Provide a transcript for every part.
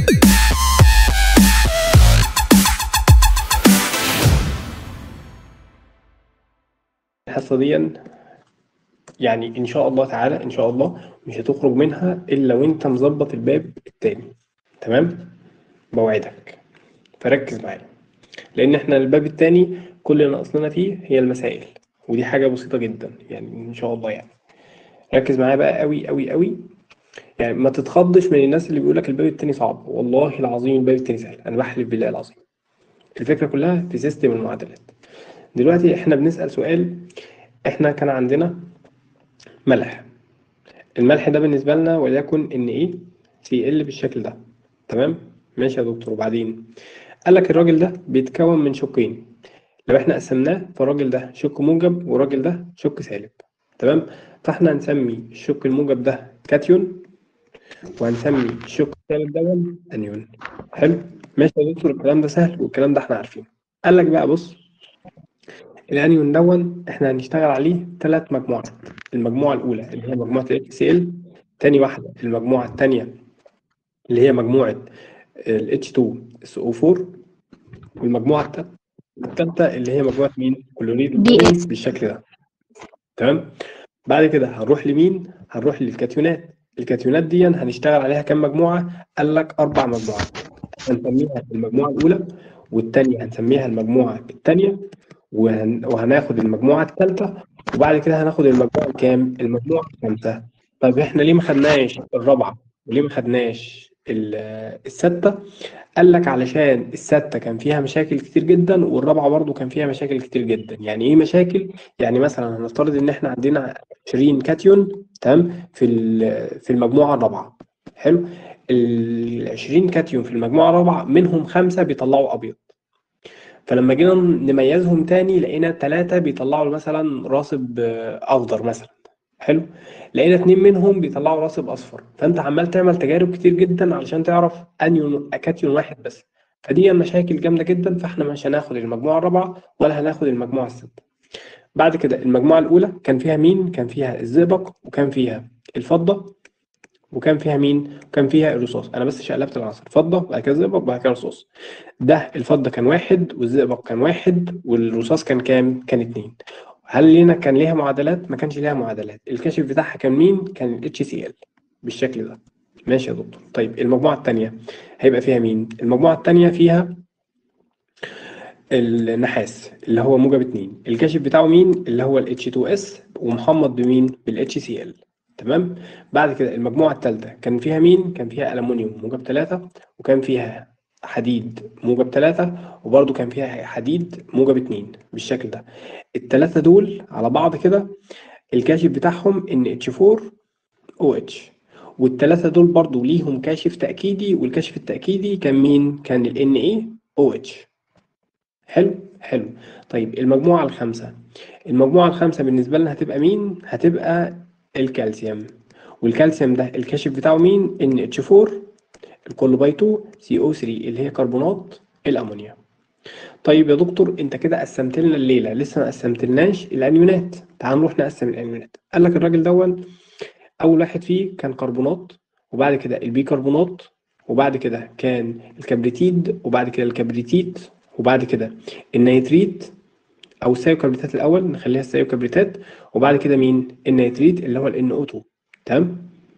الحصة دي يعني إن شاء الله تعالى إن شاء الله مش هتخرج منها إلا وأنت مظبط الباب التاني تمام بوعدك فركز معايا لأن إحنا الباب التاني كل اللي ناقصنا فيه هي المسائل ودي حاجة بسيطة جدا يعني إن شاء الله يعني ركز معايا بقى قوي قوي قوي يعني ما تتخضش من الناس اللي بيقول لك الباب التاني صعب والله العظيم الباب التاني سهل أنا بحلف بالله العظيم الفكرة كلها في سيستم المعادلات دلوقتي احنا بنسأل سؤال احنا كان عندنا ملح الملح ده بالنسبة لنا وليكن ان ايه سي ال بالشكل ده تمام ماشي يا دكتور وبعدين قال لك الراجل ده بيتكون من شقين لو احنا قسمناه فالراجل ده شق موجب والراجل ده شق سالب تمام فاحنا هنسمي الشق الموجب ده كاتيون وهنسمي الشق السالب ده انيون حلو ماشي يا دكتور الكلام ده سهل والكلام ده احنا عارفينه قال لك بقى بص الانيون دون احنا هنشتغل عليه ثلاث مجموعات المجموعه الاولى اللي هي مجموعه ال HCl تاني واحده المجموعه الثانيه اللي هي مجموعه ال H2SO4 والمجموعه الثالثه اللي هي مجموعه مين كلوريد البرومين بالشكل ده تمام بعد كده هنروح لمين هنروح للكاتيونات الكاتيونات دي هنشتغل عليها كام مجموعه قال لك اربع مجموعات هنسميها المجموعه الاولى والثانيه هنسميها المجموعه الثانيه وهن... وهناخد المجموعة الثالثة وبعد كده هناخد المجموعة الكام؟ المجموعة الخامسة طيب احنا ليه ما خدناش الرابعة وليه ما خدناش الستة؟ قال لك علشان الستة كان فيها مشاكل كتير جدا والرابعة برضو كان فيها مشاكل كتير جدا يعني ايه مشاكل؟ يعني مثلا هنفترض ان احنا عندنا 20 كاتيون تمام في في المجموعة الرابعة حلو ال 20 كاتيون في المجموعة الرابعة منهم خمسة بيطلعوا أبيض فلما جينا نميزهم تاني لقينا ثلاثة بيطلعوا مثلا راسب أخضر مثلا حلو لقينا اتنين منهم بيطلعوا راسب أصفر فأنت عمال تعمل تجارب كتير جدا علشان تعرف أنيون كاتيون واحد بس فدي مشاكل جامدة جدا فاحنا مش هناخد المجموعة الرابعة ولا هناخد المجموعة الستة بعد كده المجموعة الأولى كان فيها مين؟ كان فيها الزئبق وكان فيها الفضة وكان فيها مين؟ وكان فيها الرصاص انا بس شقلبت العناصر فضه بعد كده زئبق بعد كده رصاص ده الفضه كان واحد والزئبق كان واحد والرصاص كان كام؟ كان اتنين هل لينا كان ليها معادلات؟ ما كانش ليها معادلات الكاشف بتاعها كان مين؟ كان ال HCl بالشكل ده ماشي يا دكتور طيب المجموعه الثانيه هيبقى فيها مين؟ المجموعه الثانيه فيها النحاس اللي هو موجب 2 الكاشف بتاعه مين؟ اللي هو ال H2S ومحمض بمين؟ بال HCl تمام بعد كده المجموعة الثالثة كان فيها مين؟ كان فيها ألمونيوم موجب ثلاثة وكان فيها حديد موجب ثلاثة وبرضه كان فيها حديد موجب اتنين بالشكل ده الثلاثة دول على بعض كده الكاشف بتاعهم ان اتش 4 او اتش والثلاثة دول برضه ليهم كاشف تأكيدي والكاشف التأكيدي كان مين؟ كان ال ان اي او اتش حلو حلو طيب المجموعة الخامسة المجموعة الخامسة بالنسبة لنا هتبقى مين؟ هتبقى الكالسيوم والكالسيوم ده الكاشف بتاعه مين ان اتش 4 الكل باي 2 سي او 3 اللي هي كربونات الامونيا طيب يا دكتور انت كده قسمت لنا الليله لسه ما قسمتلناش الانيونات تعال نروح نقسم الانيونات قال لك الراجل دون اول واحد فيه كان كربونات وبعد كده البيكربونات وبعد كده كان الكبريتيد وبعد كده الكبريتيت وبعد كده النيتريت او السيوكبريتات الاول نخليها السيوكبريتات وبعد كده مين النيتريت اللي هو ال NO2 تمام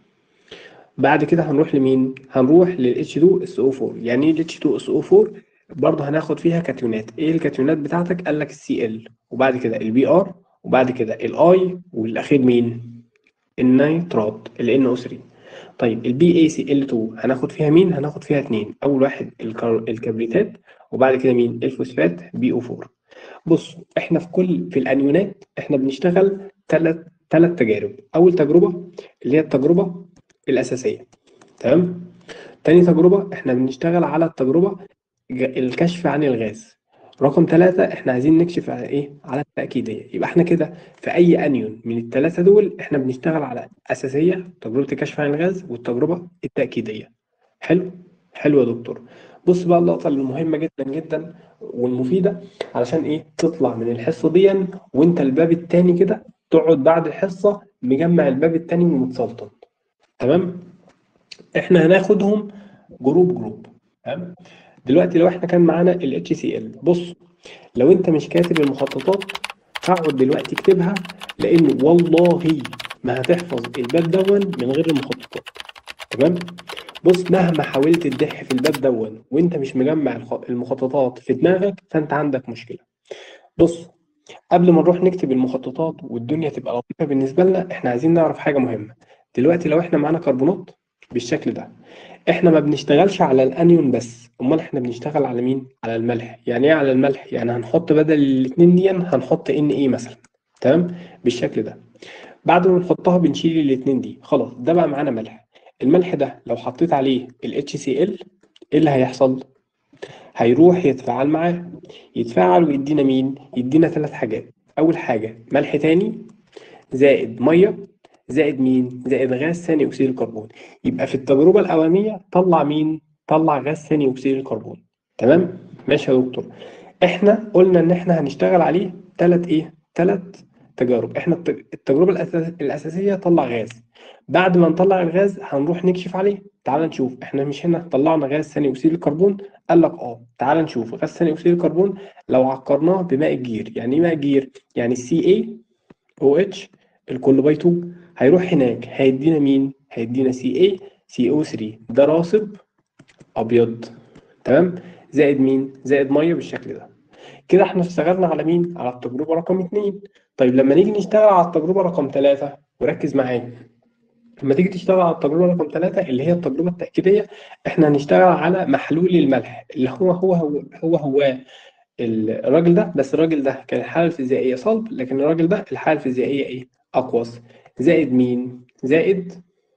بعد كده هنروح لمين هنروح لل H2SO4 يعني ايه ال H2SO4 برضه هناخد فيها كاتيونات ايه الكاتيونات بتاعتك قال لك السي ال وبعد كده البي ار وبعد كده الاي والاخير مين النيترات ال NO3 طيب البي اي سي ال 2 هناخد فيها مين هناخد فيها اتنين اول واحد الكبريتات وبعد كده مين الفوسفات بي او 4 بص احنا في كل في الانيونات احنا بنشتغل ثلاث ثلاث تجارب اول تجربه اللي هي التجربه الاساسيه تمام تاني تجربه احنا بنشتغل على التجربه الكشف عن الغاز رقم ثلاثة احنا عايزين نكشف على ايه على التأكيدية يبقى احنا كده في اي انيون من الثلاثة دول احنا بنشتغل على اساسية تجربة الكشف عن الغاز والتجربة التأكيدية حلو حلو يا دكتور بص بقى اللقطة المهمة جدا جدا والمفيدة علشان ايه تطلع من الحصة دي وانت الباب التاني كده تقعد بعد الحصة مجمع الباب التاني ومتسلطن تمام احنا هناخدهم جروب جروب تمام دلوقتي لو احنا كان معانا ال HCl بص لو انت مش كاتب المخططات هقعد دلوقتي اكتبها لان والله ما هتحفظ الباب دون من غير المخططات تمام بص مهما حاولت تدح في الباب دون وانت مش مجمع الخ- المخططات في دماغك فانت عندك مشكله بص قبل ما نروح نكتب المخططات والدنيا تبقى لطيفه بالنسبه لنا احنا عايزين نعرف حاجه مهمه دلوقتي لو احنا معانا كربونات بالشكل ده احنا ما بنشتغلش على الانيون بس امال احنا بنشتغل على مين على الملح يعني ايه على الملح يعني هنحط بدل الاتنين دي هنحط ان ايه مثلا تمام بالشكل ده بعد ما نحطها بنشيل الاتنين دي خلاص ده بقى معانا ملح الملح ده لو حطيت عليه ال HCl ايه اللي هيحصل هيروح يتفاعل معاه يتفاعل ويدينا مين يدينا ثلاث حاجات اول حاجه ملح تاني زائد ميه زائد مين زائد غاز ثاني اكسيد الكربون يبقى في التجربه الاولانيه طلع مين طلع غاز ثاني اكسيد الكربون تمام ماشي يا دكتور احنا قلنا ان احنا هنشتغل عليه ثلاث ايه ثلاث تجارب احنا الت- التجربه الأساس- الاساسيه طلع غاز بعد ما نطلع الغاز هنروح نكشف عليه تعال نشوف احنا مش هنا طلعنا غاز ثاني اكسيد الكربون قال لك اه تعال نشوف غاز ثاني اكسيد الكربون لو عقرناه بماء الجير يعني ايه ماء الجير يعني سي اي او اتش الكل باي 2 هيروح هناك هيدينا مين هيدينا سي اي سي او 3 ده راصب ابيض تمام زائد مين زائد ميه بالشكل ده كده احنا اشتغلنا على مين على التجربه رقم 2 طيب لما نيجي نشتغل على التجربه رقم 3 وركز معايا لما تيجي تشتغل على التجربه رقم 3 اللي هي التجربه التاكيديه احنا هنشتغل على محلول الملح اللي هو هو هو هو, هو ال- الراجل ده بس الراجل ده كان الحالة الفيزيائية صلب لكن الراجل ده الحالة الفيزيائية ايه؟ أقوس زائد مين؟ زائد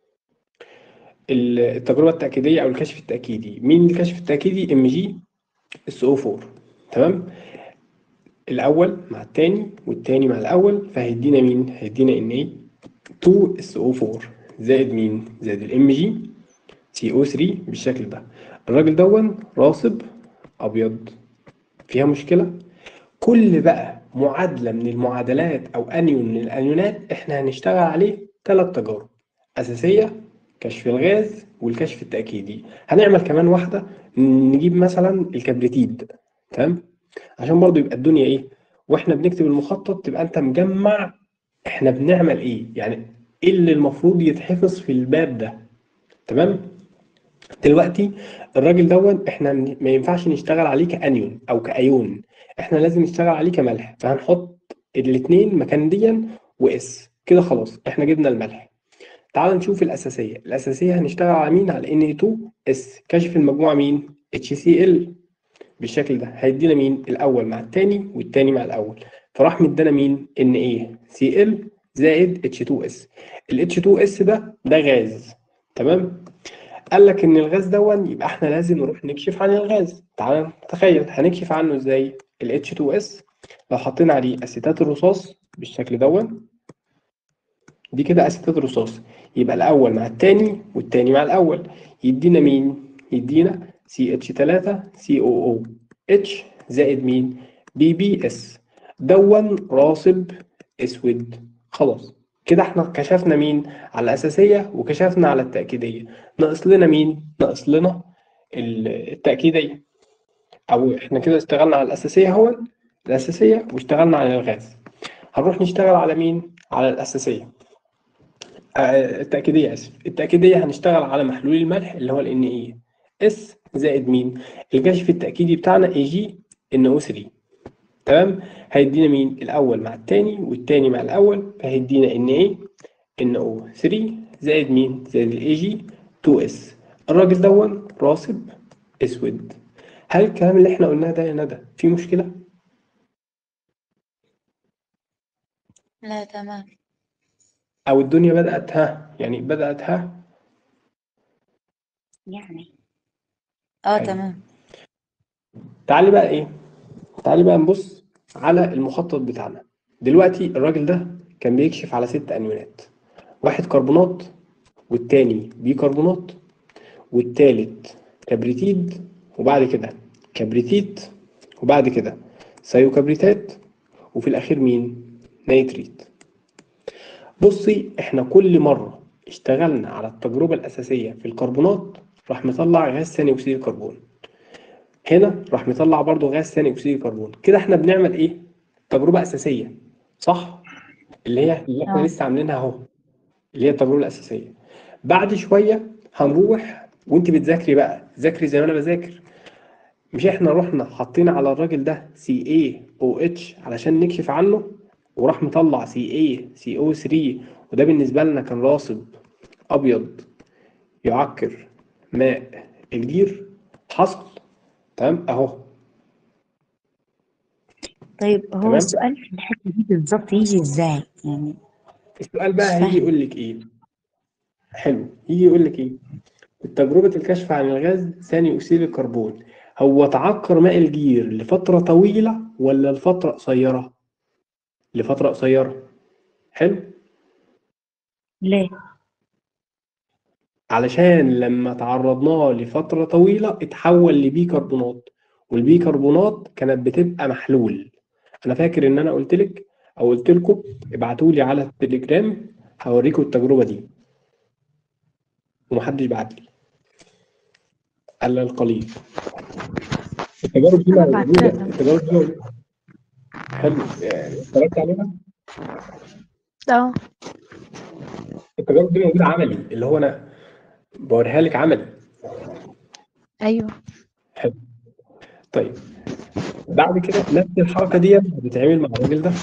ال- التجربة التأكيدية أو الكشف التأكيدي مين الكشف التأكيدي؟ ام جي اس او 4 تمام؟ الأول مع التاني والتاني مع الأول فهيدينا مين؟ هيدينا ان ايه؟ 2 اس او 4 زائد مين؟ زائد الام جي سي او 3 بالشكل ده الراجل دون راصب أبيض فيها مشكلة؟ كل بقى معادلة من المعادلات أو أنيون من الأنيونات إحنا هنشتغل عليه ثلاث تجارب أساسية كشف الغاز والكشف التأكيدي هنعمل كمان واحدة نجيب مثلا الكبريتيد تمام عشان برضو يبقى الدنيا إيه وإحنا بنكتب المخطط تبقى أنت مجمع إحنا بنعمل إيه يعني إيه اللي المفروض يتحفظ في الباب ده تمام دلوقتي الراجل دون احنا من- ما ينفعش نشتغل عليه كانيون او كايون احنا لازم نشتغل عليه كملح فهنحط الاثنين مكان ديا واس كده خلاص احنا جبنا الملح تعال نشوف الاساسيه الاساسيه هنشتغل على مين على Na2S كشف المجموعه مين HCl بالشكل ده هيدينا مين الاول مع الثاني والثاني مع الاول فراح مدينا مين NaCl زائد H2S ال H2S ده ده غاز تمام قال لك ان الغاز دون يبقى احنا لازم نروح نكشف عن الغاز تعال نتخيل هنكشف عنه ازاي ال H2S لو حطينا عليه اسيتات الرصاص بالشكل دون دي كده اسيتات الرصاص يبقى الاول مع التاني والتاني مع الاول يدينا مين يدينا CH3COOH زائد مين BBS دون راصب اسود خلاص كده احنا كشفنا مين على الاساسيه وكشفنا على التاكيديه ناقص لنا مين ناقص لنا ال- التاكيديه او احنا كده اشتغلنا على الاساسيه هو الاساسيه واشتغلنا على الغاز هنروح نشتغل على مين على الاساسيه آه، التاكيديه اسف التاكيديه هنشتغل على محلول الملح اللي هو ال ايه اس زائد مين الكشف التاكيدي بتاعنا اي جي ان او 3 تمام هيدينا مين الاول مع التاني والتاني مع الاول فهيدينا ان ايه ان او 3 زائد مين زائد الاي جي 2 اس الراجل دون راصب اسود هل الكلام اللي احنا قلناه ده يا ندى فيه مشكله لا تمام او الدنيا بدات ها يعني بدات ها يعني اه حلو. تمام تعالي بقى ايه تعالي بقى نبص على المخطط بتاعنا دلوقتي الراجل ده كان بيكشف على ست انيونات واحد كربونات والتاني بيكربونات والتالت كبريتيد وبعد كده كبريتيت وبعد كده سيوكبريتات وفي الاخير مين نيتريت بصي احنا كل مرة اشتغلنا على التجربة الأساسية في الكربونات راح مطلع غاز ثاني اكسيد الكربون هنا راح مطلع برضو غاز ثاني اكسيد الكربون كده احنا بنعمل ايه تجربه اساسيه صح اللي هي اللي احنا اه لسه عاملينها اهو اللي هي التجربه الاساسيه بعد شويه هنروح وانت بتذاكري بقى ذاكري زي ما انا بذاكر مش احنا رحنا حاطين على الراجل ده سي اي او اتش علشان نكشف عنه وراح مطلع سي اي سي او 3 وده بالنسبه لنا كان راصب ابيض يعكر ماء الجير حصل تمام اهو طيب هو تمام السؤال في الحتة دي بالظبط يجي ازاي يعني السؤال مش بقى هيجي فاهم يقول لك ايه حلو يجي يقول لك ايه تجربة الكشف عن الغاز ثاني أكسيد الكربون هو تعكر ماء الجير لفترة طويلة ولا لفترة قصيرة؟ لفترة قصيرة حلو ليه علشان لما تعرضناه لفترة طويلة اتحول لبيكربونات والبيكربونات كانت بتبقى محلول أنا فاكر إن أنا قلت لك أو قلت لكم ابعتوا لي على التليجرام هوريكم التجربة دي ومحدش بعت لي إلا القليل التجارب دي انا موجودة بعتلك التجارب دي موجودة. حلو يعني اتفرجت عليها اه التجارب دي موجودة عملي اللي هو أنا بوريها لك عملي ايوه حلو طيب بعد كده نفس الحركة دي بتتعمل مع الراجل ده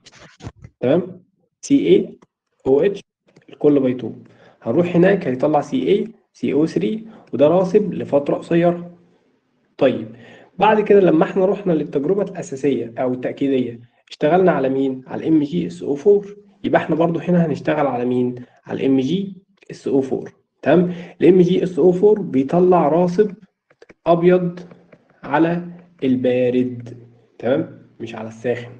تمام سي اي او اتش الكل باي 2 هنروح هناك هيطلع سي اي سي او 3 وده راسب لفترة قصيرة طيب بعد كده لما احنا رحنا للتجربة الأساسية أو التأكيدية اشتغلنا على مين؟ على الام جي اس او 4 يبقى احنا برضو هنا هنشتغل على مين؟ على الام جي اس او 4 تمام؟ الام جي اس او 4 بيطلع راسب أبيض على البارد تمام؟ مش على الساخن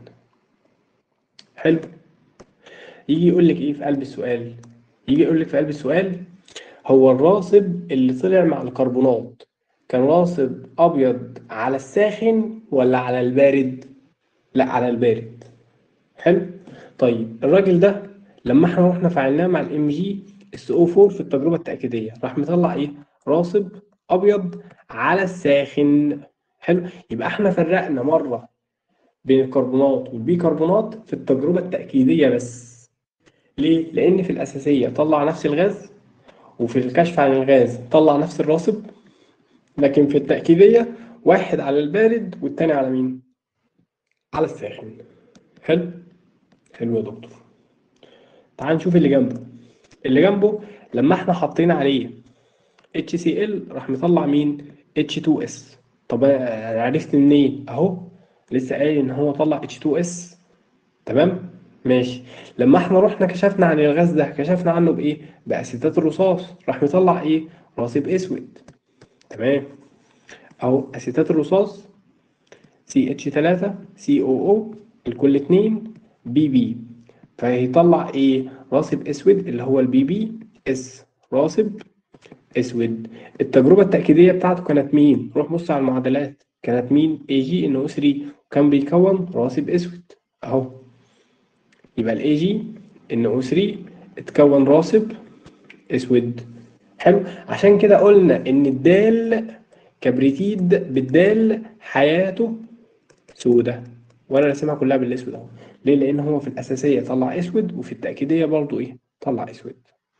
حلو يجي يقول لك ايه في قلب السؤال؟ يجي يقول لك في قلب السؤال هو الراسب اللي طلع مع الكربونات كان راسب ابيض على الساخن ولا على البارد لا على البارد حلو طيب الراجل ده لما احنا رحنا فعلناه مع الام جي اس او 4 في التجربه التاكيديه راح مطلع ايه راسب ابيض على الساخن حلو يبقى احنا فرقنا مره بين الكربونات والبيكربونات في التجربه التاكيديه بس ليه لان في الاساسيه طلع نفس الغاز وفي الكشف عن الغاز طلع نفس الراسب لكن في التأكيدية واحد على البارد والتاني على مين؟ على الساخن حلو؟ حلو يا دكتور تعال نشوف اللي جنبه اللي جنبه لما احنا حاطين عليه HCl راح مطلع مين؟ H2S طب انا عرفت منين؟ اهو لسه قايل ان هو طلع H2S تمام؟ ماشي لما احنا رحنا كشفنا عن الغاز ده كشفنا عنه بايه؟ بأسيتات الرصاص راح مطلع ايه؟ راسب اسود تمام اهو اسيتات الرصاص سي اتش 3 سي او او الكل اتنين بي بي فهيطلع ايه راسب اسود اللي هو البي بي اس راسب اسود التجربه التاكيديه بتاعته كانت مين روح بص على المعادلات كانت مين اي جي ان او 3 وكان بيكون راسب اسود اهو يبقى الاي جي ان او 3 اتكون راسب اسود حلو عشان كده قلنا ان الدال كبريتيد بالدال حياته سودة وانا راسمها كلها بالاسود اهو ليه لان هو في الاساسيه طلع اسود وفي التاكيديه برضو ايه طلع اسود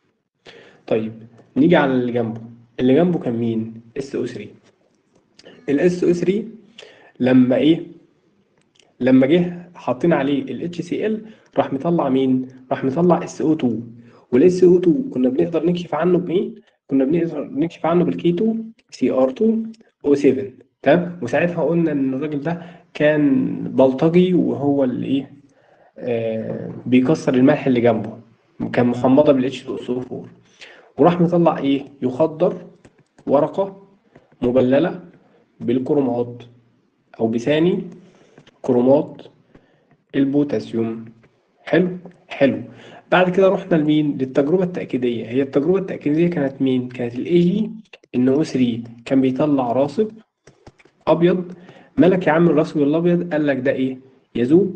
طيب نيجي على اللي جنبه اللي جنبه كان مين اس او 3 الاس او 3 لما ايه لما جه حاطين عليه ال HCl راح مطلع مين راح مطلع SO2 والاس او 2 كنا بنقدر نكشف عنه بايه كنا بنقدر نكشف عنه بالكي 2 سي ار 2 او 7 تمام وساعتها قلنا ان الراجل ده كان بلطجي وهو اللي ايه آه بيكسر الملح اللي جنبه كان محمضه بالاتش 2 او 4 وراح مطلع ايه يخدر ورقه مبلله بالكرومات او بثاني كرومات البوتاسيوم حلو حلو بعد كده رحنا لمين للتجربه التاكيديه هي التجربه التاكيديه كانت مين كانت الاي جي ان او 3 كان بيطلع راسب ابيض ملك يا عم الراسب الابيض قال لك ده ايه يذوب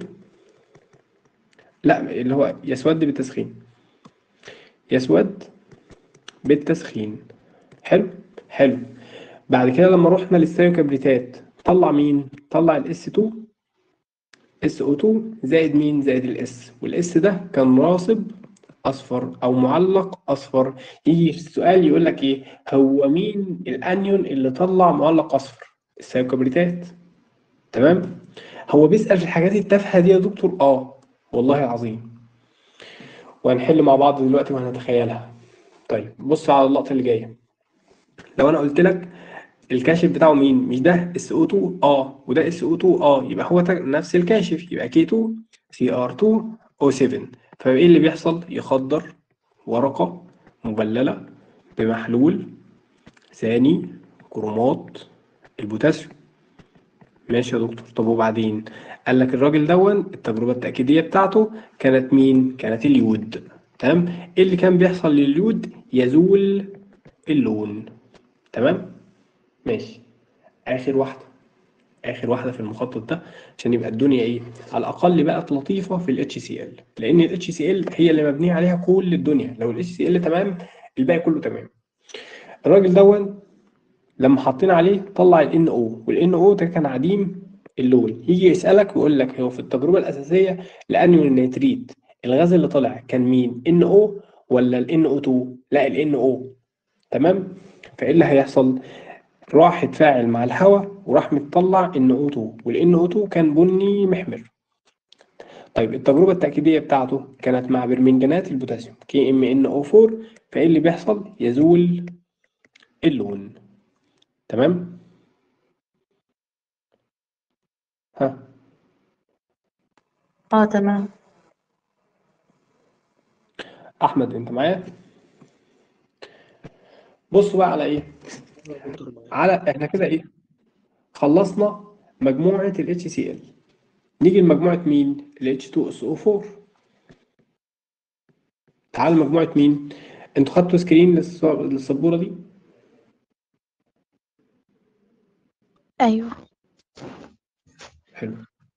لا اللي هو يسود بالتسخين يسود بالتسخين حلو حلو بعد كده لما رحنا للثيوكبريتات طلع مين طلع الاس 2 اس او 2 زائد مين زائد الاس والاس ده كان راسب اصفر او معلق اصفر يجي في السؤال يقول لك ايه هو مين الانيون اللي طلع معلق اصفر الثيوكبريتات تمام هو بيسأل في الحاجات التافهة دي يا دكتور اه والله العظيم وهنحل مع بعض دلوقتي وهنتخيلها طيب بص على اللقطة اللي جاية لو انا قلت لك الكاشف بتاعه مين مش ده اس او 2 اه وده اس او 2 اه يبقى هو نفس الكاشف يبقى كي 2 سي ار 2 او 7 فايه اللي بيحصل يخدر ورقة مبللة بمحلول ثاني كرومات البوتاسيوم ماشي يا دكتور طب وبعدين قال لك الراجل دون التجربة التأكيدية بتاعته كانت مين كانت اليود تمام ايه اللي كان بيحصل لليود يزول اللون تمام ماشي اخر واحدة اخر واحدة في المخطط ده عشان يبقى الدنيا ايه على الاقل بقت لطيفة في ال HCl لان ال HCl هي اللي مبنية عليها كل الدنيا لو ال HCl تمام الباقي كله تمام الراجل دون لما حطينا عليه طلع ال NO وال NO ده كان عديم اللون يجي يسألك ويقول لك هو في التجربة الأساسية لأنيون النيتريت الغاز اللي طلع كان مين NO ولا ال NO2 لا ال NO تمام فإيه اللي هيحصل راح اتفاعل مع الهواء وراح مطلع NO2 وال NO2 كان بني محمر طيب التجربة التأكيدية بتاعته كانت مع برمنجانات البوتاسيوم KMNO4 فإيه اللي بيحصل يزول اللون تمام ها اه تمام احمد انت معايا بصوا بقى على ايه على احنا كده ايه خلصنا مجموعة ال HCl نيجي لمجموعة مين ال H2SO4 تعال مجموعة مين انتوا خدتوا سكرين للص- للسبورة دي ايوه حلو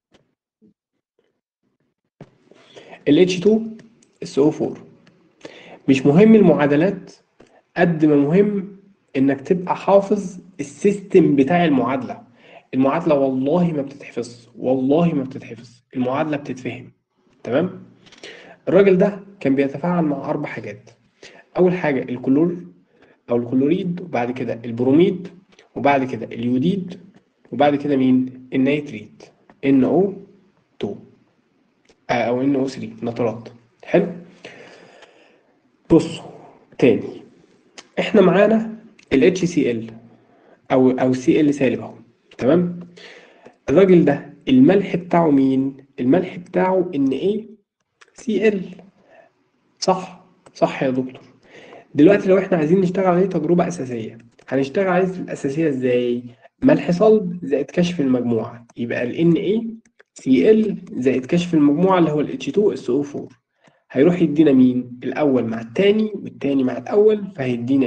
ال H2SO4 مش مهم المعادلات قد ما مهم انك تبقى حافظ السيستم بتاع المعادلة المعادلة والله ما بتتحفظ والله ما بتتحفظ المعادلة بتتفهم تمام الراجل ده كان بيتفاعل مع أربع حاجات أول حاجة الكلور أو الكلوريد وبعد كده البروميد وبعد كده اليوديد وبعد كده مين النيتريت NO2 آه، أو NO3 نترات حلو بصوا تاني احنا معانا ال HCl او او Cl سالب اهو تمام الراجل ده الملح بتاعه مين الملح بتاعه NaCl صح صح يا دكتور دلوقتي لو احنا عايزين نشتغل عليه تجربة أساسية هنشتغل عليه في الأساسية ازاي ملح صلب زائد كشف المجموعة يبقى ال NaCl زائد كشف المجموعة اللي هو ال H2SO4 هيروح يدينا مين الأول مع التاني والتاني مع الأول فهيدينا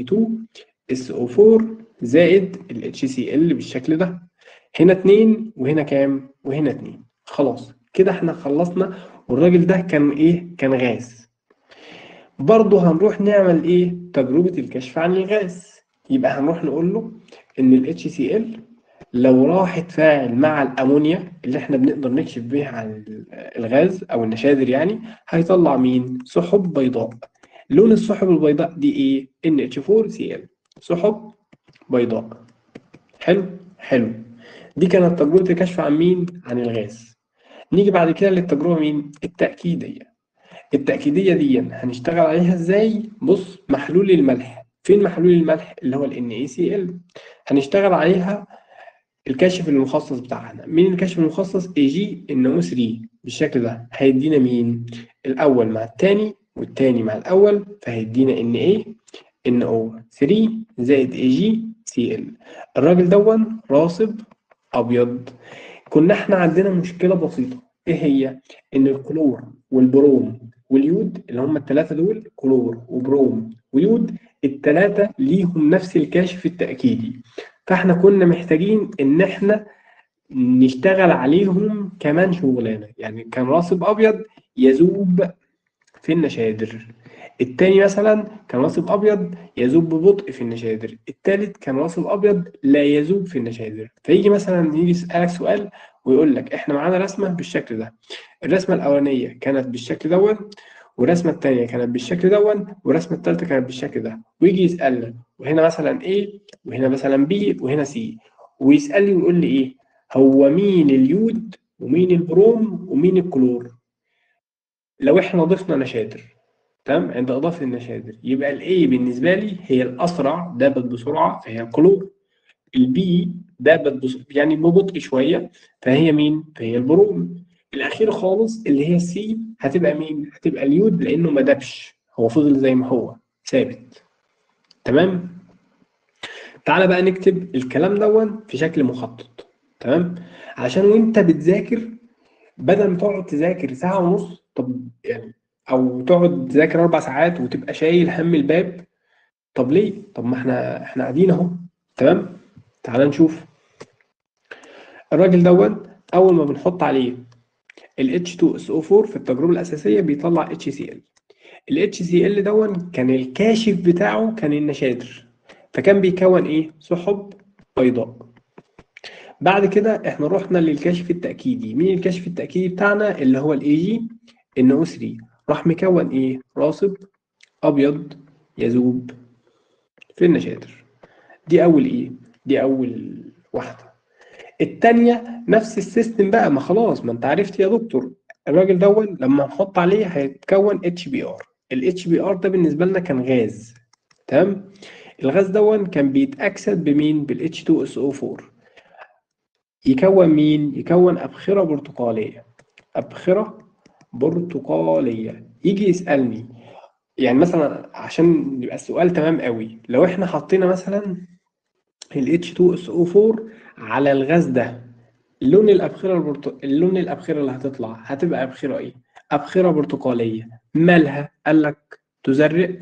Na2SO4 زائد ال HCl بالشكل ده هنا اتنين وهنا كام وهنا اتنين خلاص كده احنا خلصنا والراجل ده كان ايه كان غاز برضه هنروح نعمل ايه تجربة الكشف عن الغاز يبقى هنروح نقول له ان ال HCl لو راح اتفاعل مع الامونيا اللي احنا بنقدر نكشف بيها عن الغاز او النشادر يعني هيطلع مين سحب بيضاء لون السحب البيضاء دي ايه NH4Cl سحب بيضاء حلو حلو دي كانت تجربة الكشف عن مين عن الغاز نيجي بعد كده للتجربة مين التأكيدية التأكيدية دي هنشتغل عليها ازاي بص محلول الملح فين محلول الملح اللي هو ال NaCl هنشتغل عليها الكاشف المخصص بتاعنا مين الكاشف المخصص AgNO3 بالشكل ده هيدينا مين الأول مع التاني والتاني مع الأول فهيدينا Na NO3 زائد AgCl الراجل دون راسب أبيض كنا احنا عندنا مشكلة بسيطة ايه هي ان الكلور والبروم واليود اللي هم الثلاثة دول كلور وبروم ويود الثلاثة ليهم نفس الكاشف التأكيدي فاحنا كنا محتاجين ان احنا نشتغل عليهم كمان شغلانه يعني كان راسب ابيض يذوب في النشادر التاني مثلا كان راسب ابيض يذوب ببطء في النشادر التالت كان راسب ابيض لا يذوب في النشادر فيجي مثلا يجي يسالك سؤال ويقول لك احنا معانا رسمه بالشكل ده الرسمه الاولانيه كانت بالشكل دون والرسمه الثانيه كانت بالشكل دون والرسمه الثالثه كانت بالشكل ده ويجي يسالنا وهنا مثلا ايه وهنا مثلا بي وهنا سي ويسالني ويقول لي ايه هو مين اليود ومين البروم ومين الكلور لو احنا ضفنا نشادر تمام عند اضافه النشادر يبقى الاي بالنسبه لي هي الاسرع دابت بسرعه فهي الكلور البي دابت بس... يعني ببطء شويه فهي مين فهي البروم الاخير خالص اللي هي السي هتبقى مين هتبقى اليود لانه ما دابش هو فضل زي ما هو ثابت تمام تعالى بقى نكتب الكلام دون في شكل مخطط تمام عشان وانت بتذاكر بدل ما تقعد تذاكر ساعة ونص طب يعني او تقعد تذاكر اربع ساعات وتبقى شايل هم الباب طب ليه طب ما احنا احنا قاعدين اهو تمام تعال نشوف الراجل دون اول ما بنحط عليه ال H2SO4 في التجربة الأساسية بيطلع HCl ال HCl دون كان الكاشف بتاعه كان النشادر فكان بيكون ايه سحب بيضاء بعد كده احنا رحنا للكشف التأكيدي مين الكشف التأكيدي بتاعنا اللي هو الاي جي ان 3 راح مكون ايه راصب ابيض يذوب في النشادر دي اول ايه دي اول واحده التانية نفس السيستم بقى ما خلاص ما انت عرفت يا دكتور الراجل دون لما نحط عليه هيتكون اتش بي ار الاتش بي ار ده بالنسبه لنا كان غاز تمام الغاز دون كان بيتاكسد بمين بالاتش 2 اس او 4 يكون مين يكون ابخره برتقاليه ابخره برتقاليه يجي يسالني يعني مثلا عشان يبقى السؤال تمام قوي لو احنا حطينا مثلا ال H2SO4 على الغاز ده لون الأبخرة البرت... اللون الأبخرة اللي هتطلع هتبقى أبخرة إيه؟ أبخرة برتقالية مالها؟ قال لك تزرق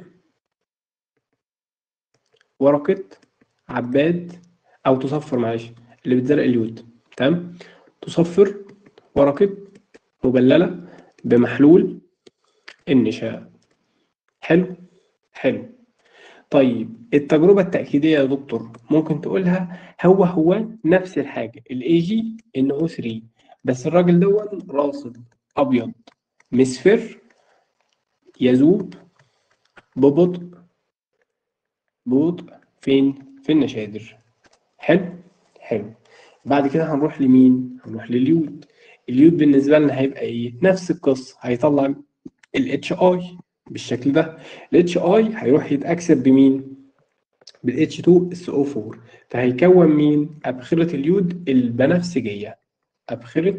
ورقة عباد أو تصفر معلش اللي بتزرق اليود تمام؟ تصفر ورقة مبللة بمحلول النشا حلو؟ حلو طيب التجربة التأكيدية يا دكتور ممكن تقولها هو هو نفس الحاجة الاي جي ان او 3 بس الراجل دون راصد أبيض مصفر يذوب ببطء ببطء فين؟ في النشادر حلو؟ حلو بعد كده هنروح لمين؟ هنروح لليود اليود بالنسبة لنا هيبقى ايه؟ نفس القصة هيطلع ال اتش اي بالشكل ده ال HI هيروح يتأكسد بمين؟ بال H2SO4 فهيكون مين؟ أبخرة اليود البنفسجية أبخرة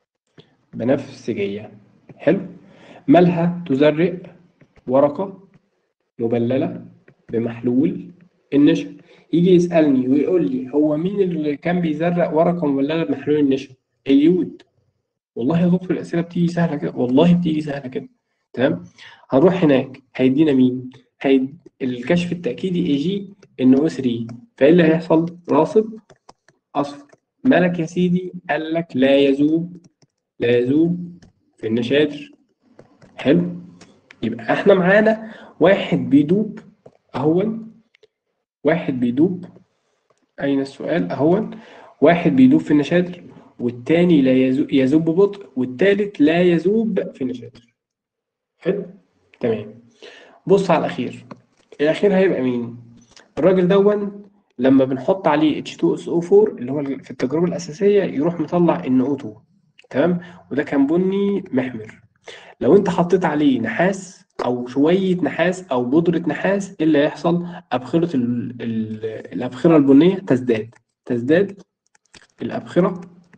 بنفسجية حلو؟ مالها تزرق ورقة مبللة بمحلول النشا يجي يسألني ويقول لي هو مين اللي كان بيزرق ورقة مبللة بمحلول النشا؟ اليود والله يا دكتور الأسئلة بتيجي سهلة كده والله بتيجي سهلة كده تمام هنروح هناك هيدينا مين هيد... الكشف التأكيدي اي جي ان او 3 فايه اللي هيحصل راصب اصفر مالك يا سيدي قال لك لا يذوب لا يذوب في النشادر حلو يبقى احنا معانا واحد بيدوب اهون واحد بيدوب اين السؤال اهون واحد بيدوب في النشادر والتاني لا يذوب, يذوب ببطء والتالت لا يذوب في النشادر حلو تمام بص على الاخير الاخير هيبقى مين الراجل دون لما بنحط عليه H2SO4 اللي هو في التجربه الاساسيه يروح مطلع NO2 تمام وده كان بني محمر لو انت حطيت عليه نحاس او شويه نحاس او بودره نحاس ايه اللي هيحصل ابخره ال... ال... الابخره البنيه تزداد تزداد الابخره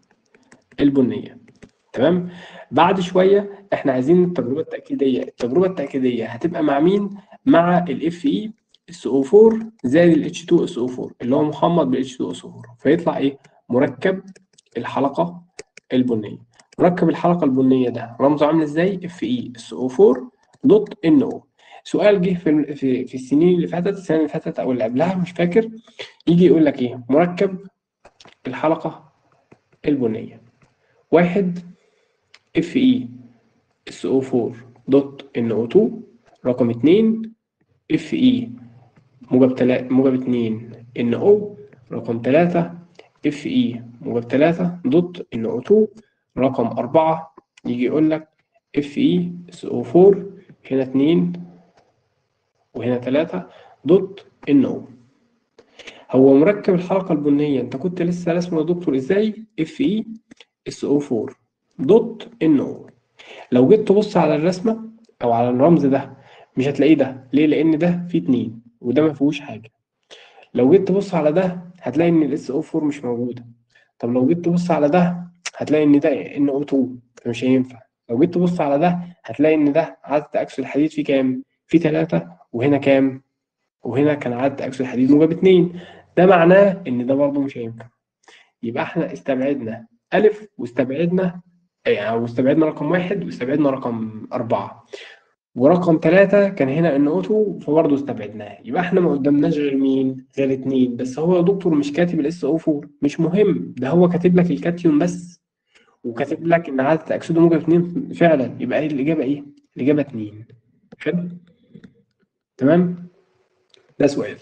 البنيه تمام بعد شويه احنا عايزين التجربه التاكيديه التجربه التاكيديه هتبقى مع مين مع الاف اي اس او 4 زائد الاتش 2 اس او 4 اللي هو محمض بالاتش 2 اس او 4 فيطلع ايه مركب الحلقه البنيه مركب الحلقه البنيه ده رمزه عامل ازاي اف اي اس او 4 دوت ان او سؤال جه في في في السنين اللي فاتت السنه اللي فاتت او اللي قبلها مش فاكر يجي يقول لك ايه مركب الحلقه البنيه واحد اف اي اس او 4 دوت ان او 2 رقم اتنين اف اي موجب تلا... موجب اتنين ان او رقم تلاتة اف اي موجب تلاتة دوت ان او تو رقم أربعة يجي يقول لك اف اي اس او فور هنا اتنين وهنا تلاتة دوت ان او هو مركب الحلقة البنية انت كنت لسه رسمه يا دكتور ازاي اف اي اس او 4 دوت ان او لو جيت تبص على الرسمة او على الرمز ده مش هتلاقيه ده ليه لان ده فيه اتنين وده ما فيهوش حاجة لو جيت تبص على ده هتلاقي ان الاس او 4 مش موجودة طب لو جيت تبص على ده هتلاقي ان ده ان او 2 فمش هينفع لو جيت تبص على ده هتلاقي ان ده عدد تأكسد الحديد فيه كام فيه تلاتة وهنا كام وهنا كان عدد تأكسد الحديد موجب اتنين ده معناه ان ده برضه مش هينفع يبقى احنا استبعدنا ألف واستبعدنا يعني واستبعدنا رقم واحد واستبعدنا رقم أربعة ورقم ثلاثة كان هنا ان اوتو فبرضه استبعدناه يبقى احنا ما قدامناش غير مين؟ غير اتنين بس هو يا دكتور مش كاتب الاس او 4 مش مهم ده هو كاتب لك الكاتيون بس وكاتب لك ان عدد تأكسده موجب اتنين فعلا يبقى ايه الإجابة ايه؟ الإجابة اتنين حلو؟ تمام؟ ده سؤال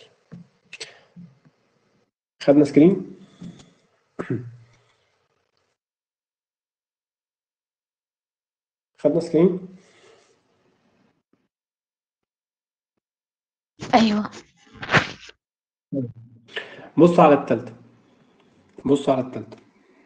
خدنا سكرين؟ خدنا سكرين؟ أيوة بص على التالتة بص على التالتة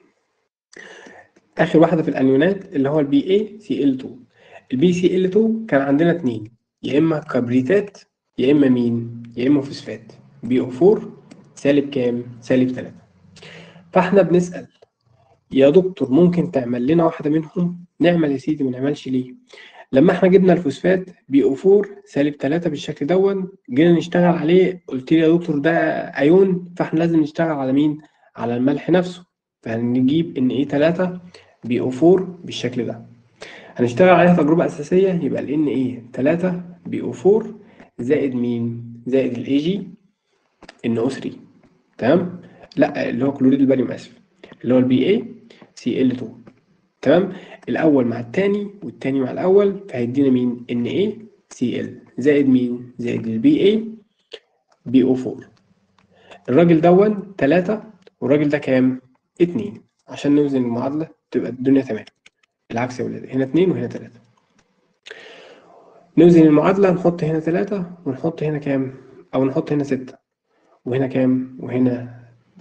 آخر واحدة في الأنيونات اللي هو البي اي سي ال 2 البي سي ال 2 كان عندنا اتنين يا إما كبريتات يا إما مين؟ يا إما فوسفات بي او 4 سالب كام؟ سالب 3 فاحنا بنسأل يا دكتور ممكن تعمل لنا واحدة منهم؟ نعمل يا سيدي ما نعملش ليه؟ لما احنا جبنا الفوسفات بي او 4 سالب 3 بالشكل دون جينا نشتغل عليه قلت لي يا دكتور ده ايون فاحنا لازم نشتغل على مين؟ على الملح نفسه فهنجيب ان ايه 3 بي او 4 بالشكل ده هنشتغل عليها تجربة أساسية يبقى ال ان ايه 3 بي او 4 زائد مين؟ زائد الاي جي ان او 3 تمام؟ لا اللي هو كلوريد الباريوم اسف اللي هو البي اي سي ال 2 تمام؟ الأول مع التاني والتاني مع الأول فهيدينا مين؟ ان ايه سي ال زائد مين؟ زائد البي اي بي او 4 الراجل دون 3 والراجل ده كام؟ 2 عشان نوزن المعادلة تبقى الدنيا تمام العكس يا ولاد هنا 2 وهنا 3 نوزن المعادلة نحط هنا 3 ونحط هنا كام؟ أو نحط هنا 6 وهنا كام؟ وهنا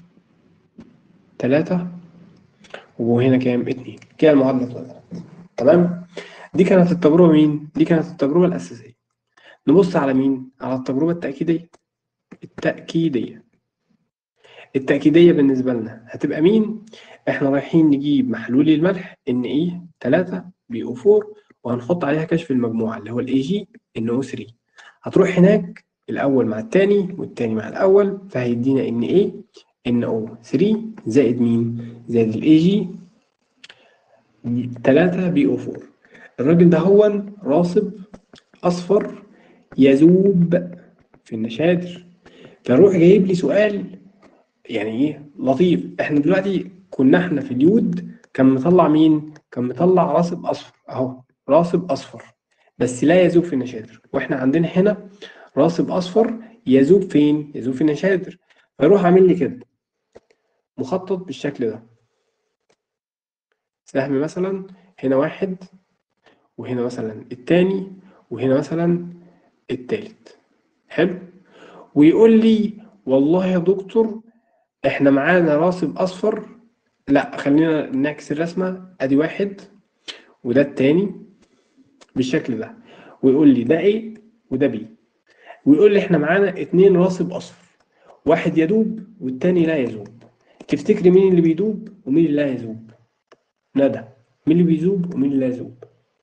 3 وهنا كام؟ 2 كده المعادلة اتوزنت تمام؟ دي كانت التجربة مين؟ دي كانت التجربة الأساسية نبص على مين؟ على التجربة التأكيدية التأكيدية التأكيدية بالنسبة لنا هتبقى مين؟ احنا رايحين نجيب محلول الملح ان ايه 3 بي او 4 وهنحط عليها كشف المجموعة اللي هو الاي جي ان او 3 هتروح هناك الأول مع التاني والتاني مع الأول فهيدينا ان ايه ان او 3 زائد مين؟ زائد الاي جي 3 بي او 4 الراجل ده هو راصب أصفر يذوب في النشادر فاروح جايب لي سؤال يعني ايه لطيف احنا دلوقتي كنا احنا في اليود كان مطلع مين كان مطلع راصب اصفر اهو راصب اصفر بس لا يذوب في النشادر واحنا عندنا هنا راصب اصفر يذوب فين يذوب في النشادر فيروح عامل لي كده مخطط بالشكل ده سهم مثلا هنا واحد وهنا مثلا التاني وهنا مثلا التالت حلو ويقول لي والله يا دكتور احنا معانا راسب اصفر لا خلينا نعكس الرسمه ادي واحد وده التاني بالشكل ده ويقول لي ده ايه وده بي ويقول لي احنا معانا اتنين راسب اصفر واحد يدوب والتاني لا يذوب تفتكري مين اللي بيدوب ومين اللي لا يذوب ندى مين اللي بيذوب ومين اللي لا يذوب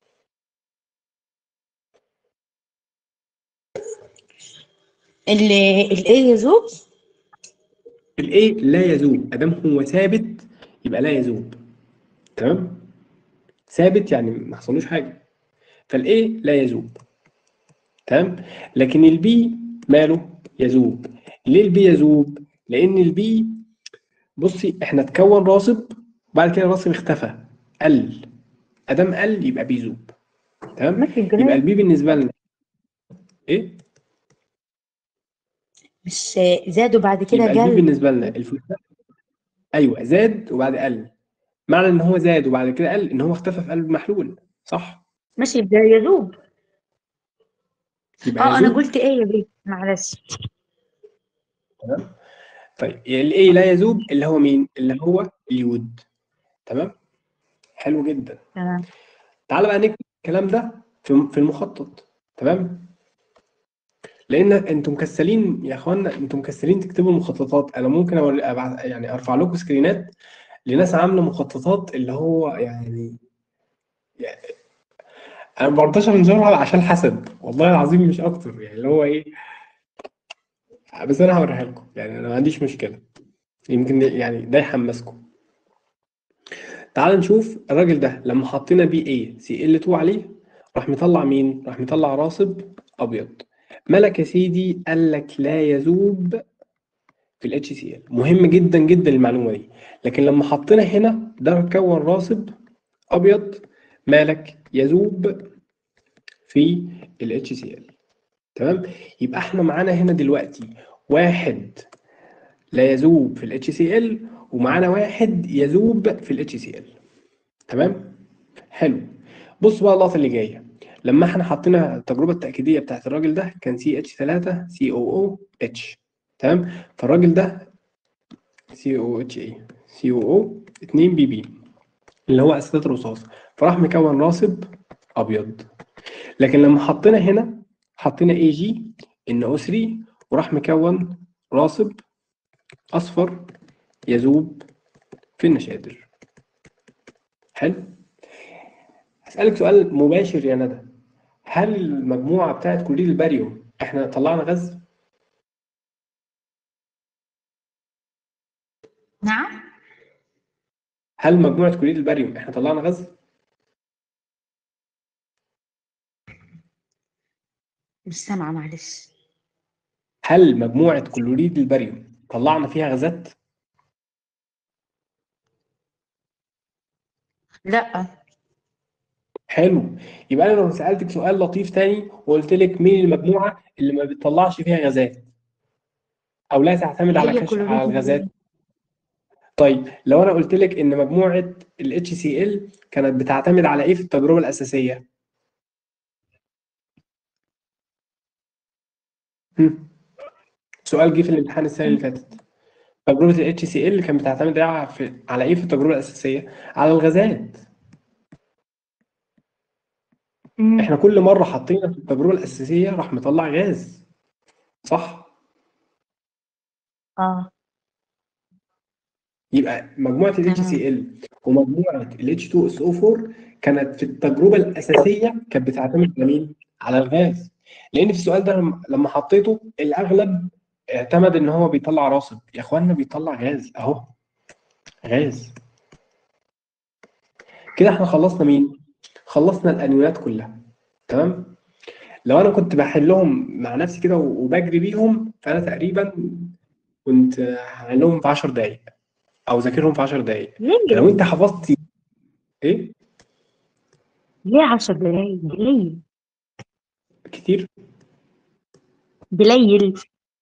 اللي الايه يذوب الايه لا يذوب ادام هو ثابت يبقى لا يذوب تمام ثابت يعني ما حصلوش حاجه فالايه لا يذوب تمام لكن البي ماله يذوب ليه البي يذوب لان البي بصي احنا اتكون راصب وبعد كده الراصب اختفى قل ادام قل يبقى بيذوب تمام ماشي يبقى الجنيه البي بالنسبه لنا ايه مش زاد وبعد كده يبقى البي جل بالنسبه لنا الفلسفه ايوه زاد وبعد قل معنى ان هو زاد وبعد كده قل ان هو اختفى في قلب المحلول صح ماشي ده يذوب يبقى اه انا يذوب قلت ايه يا بيه معلش تمام طيب الايه لا يذوب اللي هو مين اللي هو اليود تمام حلو جدا تمام تعال بقى نكتب الكلام ده في في المخطط تمام لان انتم مكسلين يا اخوانا انتم مكسلين تكتبوا المخططات انا ممكن أوري أبع- يعني ارفع لكم سكرينات لناس عامله مخططات اللي هو يعني, يعني انا ما برضاش انشرها عشان حسد والله العظيم مش اكتر يعني اللي هو ايه بس انا هوريها لكم يعني انا ما عنديش مشكله يمكن يعني ده يحمسكم تعال نشوف الراجل ده لما حطينا بي اي سي ال 2 عليه راح مطلع مين راح مطلع راصب ابيض ملك يا سيدي قال لك لا يذوب في الاتش سي ال مهم جدا جدا المعلومه دي لكن لما حطينا هنا ده كون راصب ابيض مالك يذوب في الاتش سي ال تمام يبقى احنا معانا هنا دلوقتي واحد لا يذوب في الاتش سي ال ومعانا واحد يذوب في الاتش سي ال تمام حلو بص بقى اللقطه اللي جايه لما احنا حطينا التجربه التاكيديه بتاعت الراجل ده كان سي اتش 3 سي او او اتش تمام فالراجل ده سي او اتش اي سي او او 2 بي بي اللي هو اسيتات رصاص فراح مكون راصب ابيض لكن لما حطينا هنا حطينا اي جي ان او 3 وراح مكون راصب اصفر يذوب في النشادر حلو هسألك سؤال مباشر يا ندى هل المجموعة بتاعت كلية الباريوم احنا طلعنا غاز؟ نعم هل مجموعة كلية الباريوم احنا طلعنا غاز؟ مش سامعة معلش هل مجموعة كلوريد الباريوم طلعنا فيها غازات؟ لا حلو يبقى انا لو سألتك سؤال لطيف تاني وقلت لك مين المجموعة اللي ما بتطلعش فيها غازات؟ او لا تعتمد على هي كشف كلوريد على الغازات طيب لو انا قلت لك ان مجموعة ال HCl كانت بتعتمد على ايه في التجربة الأساسية؟ هم. سؤال جه في الامتحان السنة اللي فاتت تجربة ال HCl كانت بتعتمد على في- على ايه في التجربة الأساسية؟ على الغازات مم. احنا كل مرة حطينا في التجربة الأساسية راح مطلع غاز صح؟ اه يبقى مجموعة ال HCl ومجموعة ال H2SO4 كانت في التجربة الأساسية كانت بتعتمد على مين؟ على الغاز لأن في السؤال ده لما- لما حطيته الأغلب اعتمد إن هو بيطلع راصب يا إخوانا بيطلع غاز أهو غاز كده إحنا خلصنا مين؟ خلصنا الأنيونات كلها تمام؟ لو أنا كنت بحلهم مع نفسي كده وبجري بيهم فأنا تقريبا كنت هحلهم في 10 دقايق أو ذاكرهم في 10 دقايق ليه لو انت حفظت ايه ليه عشر دقايق قليل كتير قليل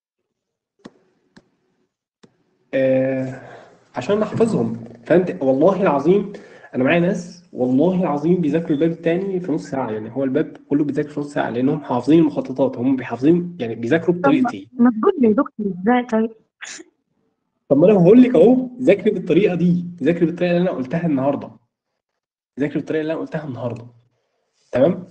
آه عشان نحفظهم فانت والله العظيم انا معايا ناس والله العظيم بيذاكروا الباب التاني في نص ساعه يعني هو الباب كله بيذاكر في نص ساعه لانهم حافظين المخططات هم بيحافظين يعني بيذاكروا بطريقتي ما تقول لي يا دكتور ازاي طيب طب ما انا بقول لك اهو ذاكري بالطريقه دي ذاكري بالطريقه اللي انا قلتها النهارده ذاكري بالطريقه اللي انا قلتها النهارده تمام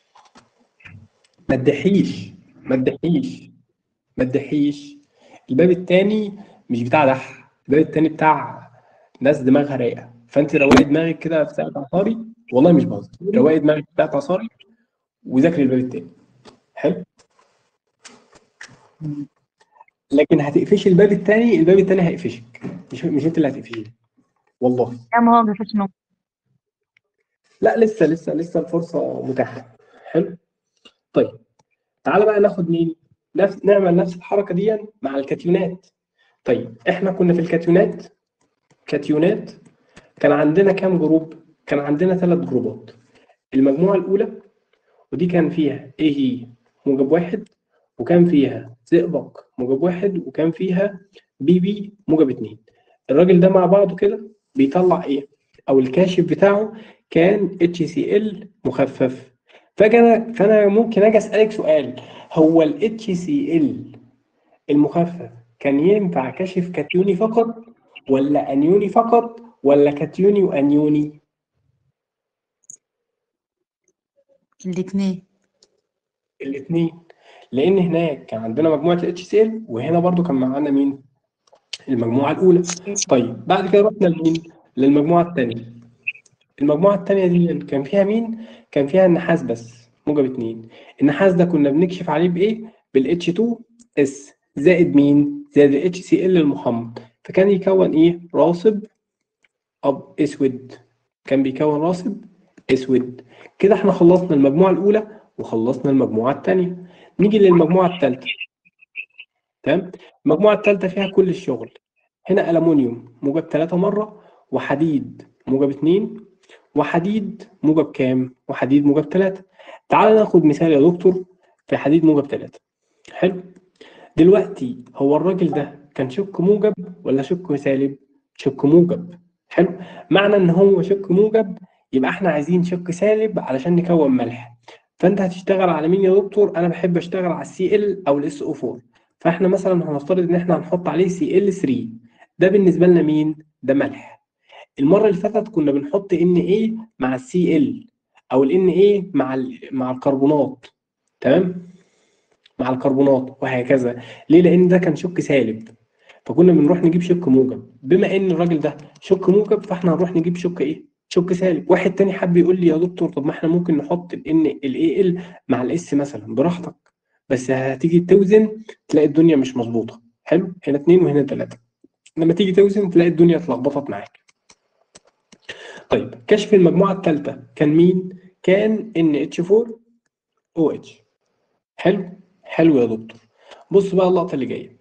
ما تدحيش ما تدحيش ما تدحيش الباب التاني مش بتاع دح الباب التاني بتاع ناس دماغها رايقه فانت روقي دماغك كده في ساعه عصاري والله مش بهزر روقي دماغك في ساعه عصاري وذاكري الباب التاني حلو لكن هتقفشي الباب التاني الباب التاني هيقفشك مش مش انت اللي هتقفشيه والله يا ما هو ما فيش نوم لا لسه لسه لسه الفرصه متاحه حلو طيب تعالى بقى ناخد مين نفس نعمل نفس الحركه دي مع الكاتيونات طيب احنا كنا في الكاتيونات كاتيونات كان عندنا كام جروب كان عندنا ثلاث جروبات المجموعه الاولى ودي كان فيها ايه هي موجب واحد وكان فيها زئبق موجب واحد وكان فيها بي بي موجب اتنين الراجل ده مع بعضه كده بيطلع ايه او الكاشف بتاعه كان اتش سي ال مخفف فانا فانا ممكن اجي اسالك سؤال هو ال HCl المخفف كان ينفع كشف كاتيوني فقط ولا انيوني فقط ولا كاتيوني وانيوني الاثنين الاثنين لان هناك كان عندنا مجموعه ال HCl وهنا برضو كان معانا مين المجموعه الاولى طيب بعد كده رحنا لمين للمجموعه الثانيه المجموعه الثانيه دي كان فيها مين كان فيها النحاس بس موجب اتنين النحاس ده كنا بنكشف عليه بايه بال H2S زائد مين زائد ال HCl المحمض فكان يكون ايه راصب اب اسود كان بيكون راصب اسود كده احنا خلصنا المجموعه الاولى وخلصنا المجموعه الثانيه نيجي للمجموعه الثالثه تمام المجموعه الثالثه فيها كل الشغل هنا ألمونيوم موجب 3 مرة وحديد موجب 2 وحديد موجب كام؟ وحديد موجب 3 تعال ناخد مثال يا دكتور في حديد موجب 3 حلو دلوقتي هو الراجل ده كان شق موجب ولا شق سالب؟ شق موجب حلو معنى ان هو شق موجب يبقى احنا عايزين شق سالب علشان نكون ملح فانت هتشتغل على مين يا دكتور؟ انا بحب اشتغل على السي ال او الاس او 4 فاحنا مثلا هنفترض ان احنا هنحط عليه سي ال 3 ده بالنسبه لنا مين؟ ده ملح المره اللي فاتت كنا بنحط ان ايه مع السي ال او الان ايه مع ال مع الكربونات تمام مع الكربونات وهكذا ليه لان ده كان شق سالب فكنا بنروح نجيب شق موجب بما ان الراجل ده شق موجب فاحنا هنروح نجيب شق ايه شق سالب واحد تاني حب يقول لي يا دكتور طب ما احنا ممكن نحط الان الاي ال مع الاس مثلا براحتك بس هتيجي توزن تلاقي الدنيا مش مظبوطه حلو هنا اتنين وهنا تلاته لما تيجي توزن تلاقي الدنيا اتلخبطت معاك طيب كشف المجموعه الثالثه كان مين كان ان اتش 4 او اتش حلو حلو يا دكتور بص بقى اللقطه اللي جايه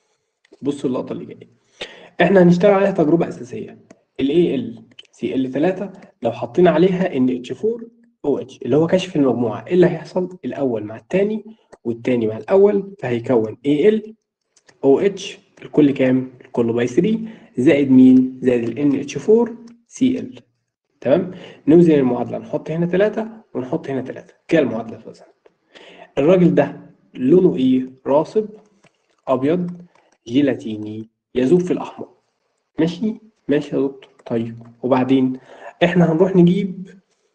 بص اللقطه اللي جايه احنا هنشتغل عليها تجربه اساسيه الاي ال سي ال 3 لو حطينا عليها ان اتش 4 او اتش اللي هو كشف المجموعه ايه اللي هيحصل الاول مع الثاني والثاني مع الاول فهيكون اي ال او اتش الكل كام الكل باي 3 زائد مين زائد ال ان اتش 4 سي ال تمام نوزن المعادله نحط هنا 3 ونحط هنا 3 كده المعادله اتوزنت الراجل ده لونه ايه راصب ابيض جيلاتيني يذوب في الاحمر ماشي ماشي يا دكتور طيب وبعدين احنا هنروح نجيب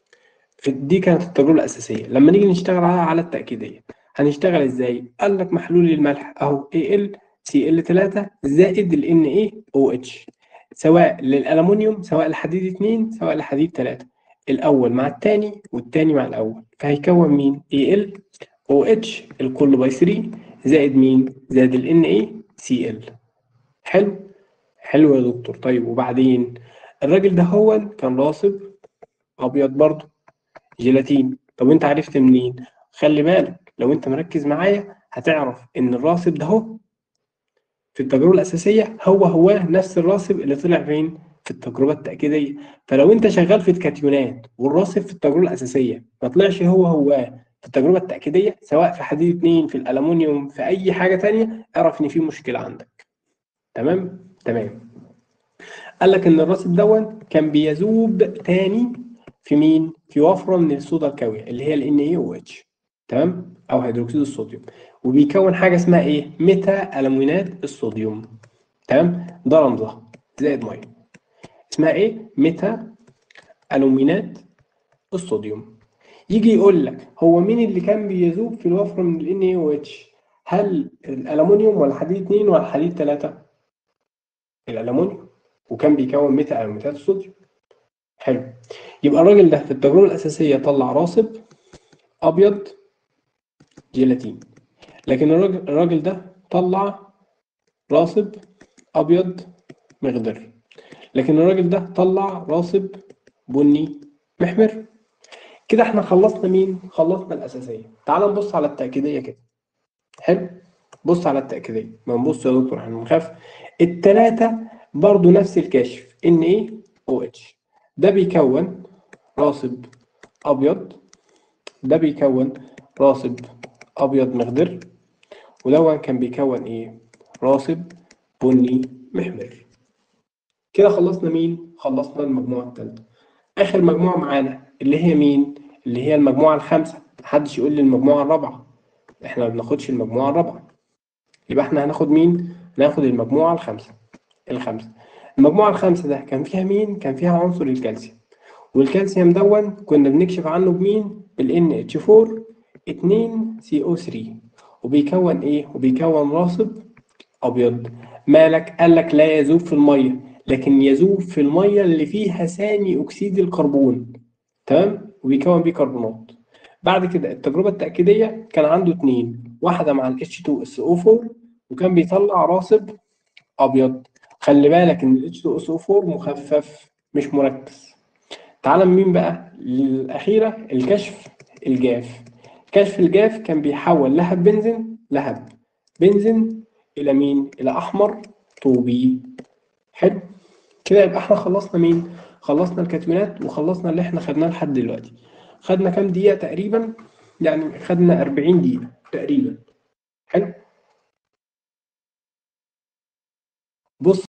في دي كانت التجربه الاساسيه لما نيجي نشتغل على على التاكيديه هنشتغل ازاي قال لك محلول الملح اهو ال سي ال 3 زائد ال ان ايه او اتش سواء للالومنيوم سواء لحديد 2 سواء لحديد 3 الاول مع الثاني والثاني مع الاول فهيكون مين اي ال او اتش الكل باي 3 زائد مين زائد ال ان ايه سي ال حلو حلو يا دكتور طيب وبعدين الراجل ده هو كان راصب ابيض برضه جيلاتين طب انت عرفت منين خلي بالك لو انت مركز معايا هتعرف ان الراصب ده هو في التجربه الاساسيه هو هو نفس الراصب اللي طلع فين في التجربه التاكيديه فلو انت شغال في الكاتيونات والراصب في التجربه الاساسيه ما طلعش هو هو في التجربه التاكيديه سواء في حديد 2 في الالومنيوم في اي حاجه تانية اعرف ان في مشكله عندك تمام تمام قال لك ان الراصب دون كان بيذوب تاني في مين في وفره من الصودا الكاويه اللي هي ال NaOH تمام او هيدروكسيد الصوديوم وبيكون حاجه اسمها ايه ميتا الومنات الصوديوم تمام ده رمزها زائد ميه اسمها ايه ميتا الومنات الصوديوم يجي يقول لك هو مين اللي كان بيذوب في الوفره من ال NaOH هل الالومنيوم ولا حديد 2 ولا حديد 3 الالومنيوم وكان بيكون ميتا الومنات الصوديوم حلو يبقى الراجل ده في التجربه الاساسيه طلع راصب ابيض جيلاتين لكن الراجل الراجل ده طلع راصب ابيض مخضر لكن الراجل ده طلع راصب بني محمر كده احنا خلصنا مين خلصنا الاساسيه تعال نبص على التاكيديه كده حلو بص على التاكيديه ما نبص يا دكتور احنا بنخاف التلاته برضو نفس الكشف ان ايه او اتش ده بيكون راصب ابيض ده بيكون راصب ابيض مخضر ودون كان بيكون ايه راصب بني محمر كده خلصنا مين خلصنا المجموعه الثالثه اخر مجموعه معانا اللي هي مين اللي هي المجموعه الخامسه محدش يقول لي المجموعه الرابعه احنا ما بناخدش المجموعه الرابعه يبقى احنا هناخد مين ناخد المجموعه الخامسه الخامسه المجموعه الخامسه ده كان فيها مين كان فيها عنصر الكالسيوم والكالسيوم دون كنا بنكشف عنه بمين بال NH4 2 CO3 وبيكون ايه وبيكون راصب ابيض مالك قال لك لا يذوب في الميه لكن يذوب في الميه اللي فيها ثاني اكسيد الكربون تمام وبيكون بيكربونات بعد كده التجربه التاكيديه كان عنده اتنين واحده مع ال H2SO4 وكان بيطلع راصب ابيض خلي بالك ان ال H2SO4 مخفف مش مركز تعال مين بقى الأخيرة الكشف الجاف كشف الجاف كان بيحول لهب بنزين لهب بنزين إلى مين؟ إلى أحمر طوبي حلو كده يبقى احنا خلصنا مين؟ خلصنا الكاتيونات وخلصنا اللي احنا خدناه لحد دلوقتي خدنا كام دقيقة تقريبا؟ يعني خدنا 40 دقيقة تقريبا حلو بص